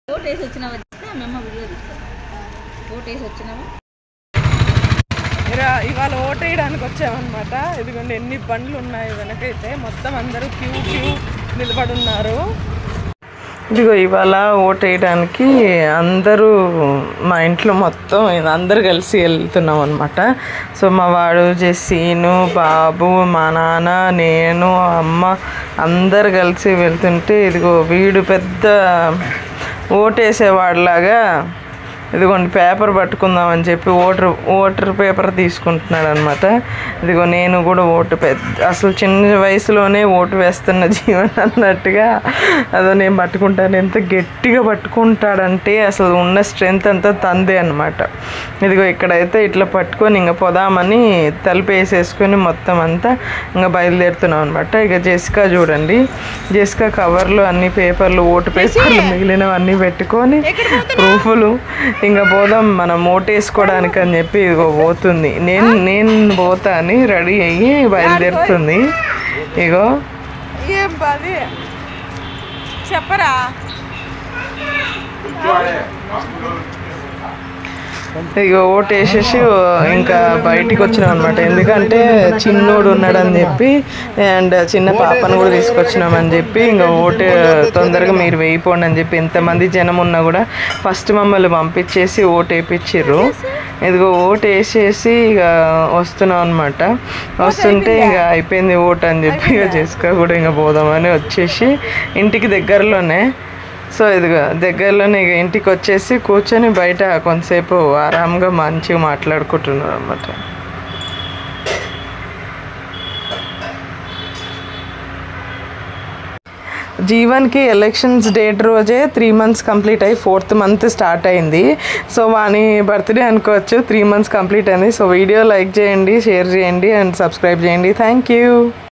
vote వేసి వచ్చినావా చెప్తే మేము వీడియో తీస్తాం ఓటు వేసి వచ్చినావా ఇరా- ఇవాళ ఓటు వేయడానికి వచ్చామన్నమాట ఇదిగోండి ఎన్ని బండ్లు ఉన్నాయి వెనకైతే మొత్తం అందరూ క్యూ క్యూ నిలబడి ఉన్నారు ఇదిగో ఇవాళ ఓటు వేయడానికి అందరూ మా ఇంట్లో మొత్తం అందరు కలిసి వెళ్తున్నాం అనమాట సో మా వాడు జెస్సీను బాబు మా నాన్న నేను అమ్మ అందరు కలిసి వెళ్తుంటే ఇదిగో వీడు పెద్ద ఓటేసేవాడిలాగా ఇదిగోండి పేపర్ పట్టుకుందామని చెప్పి ఓటర్ ఓటర్ పేపర్ తీసుకుంటున్నాడు అనమాట ఇదిగో నేను కూడా ఓటు పెద్ద అసలు చిన్న వయసులోనే ఓటు వేస్తున్న జీవన్ అన్నట్టుగా అదో నేను పట్టుకుంటాను ఎంత గట్టిగా పట్టుకుంటాడంటే అసలు ఉన్న స్ట్రెంగ్త్ అంతా తందే అనమాట ఇదిగో ఇక్కడైతే ఇట్లా పట్టుకొని ఇంకా పోదామని తలుపు వేసేసుకొని మొత్తం అంతా ఇంకా బయలుదేరుతున్నాం అనమాట ఇక జెసికా చూడండి జెసికా కవర్లు అన్ని పేపర్లు ఓటు పేపర్లు మిగిలినవన్నీ పెట్టుకొని ప్రూఫ్లు ఇంకా పోదాం మనం ఓటేసుకోవడానికి అని చెప్పి ఇదిగో పోతుంది నేను నేను పోతా అని రెడీ అయ్యి బయలుదేరుతుంది ఇగో ఏం పది చెప్పరా ఇక ఓటు వేసేసి ఇంకా బయటికి వచ్చినాం అనమాట ఎందుకంటే చిన్నోడు ఉన్నాడని చెప్పి అండ్ చిన్న పాపను కూడా తీసుకొచ్చినామని చెప్పి ఇంకా ఓటు తొందరగా మీరు వేయిపోండి అని చెప్పి ఎంతమంది జనం ఉన్నా కూడా ఫస్ట్ మమ్మల్ని పంపించేసి ఓటు వేయించిర్రు ఇదిగో ఓటు వేసేసి ఇక వస్తున్నాం అనమాట వస్తుంటే ఇక అయిపోయింది ఓటు అని చెప్పి ఇక జెస్కా కూడా ఇంకా పోదామని వచ్చేసి ఇంటికి దగ్గరలోనే సో ఇదిగో దగ్గరలోనే ఇక ఇంటికి వచ్చేసి కూర్చొని బయట కొంతసేపు ఆరాంగా మంచిగా మాట్లాడుకుంటున్నారు అనమాట జీవన్కి ఎలక్షన్స్ డేట్ రోజే త్రీ మంత్స్ కంప్లీట్ అయ్యి ఫోర్త్ మంత్ స్టార్ట్ అయింది సో వాని బర్త్డే అనుకోవచ్చు త్రీ మంత్స్ కంప్లీట్ అయింది సో వీడియో లైక్ చేయండి షేర్ చేయండి అండ్ సబ్స్క్రైబ్ చేయండి థ్యాంక్ యూ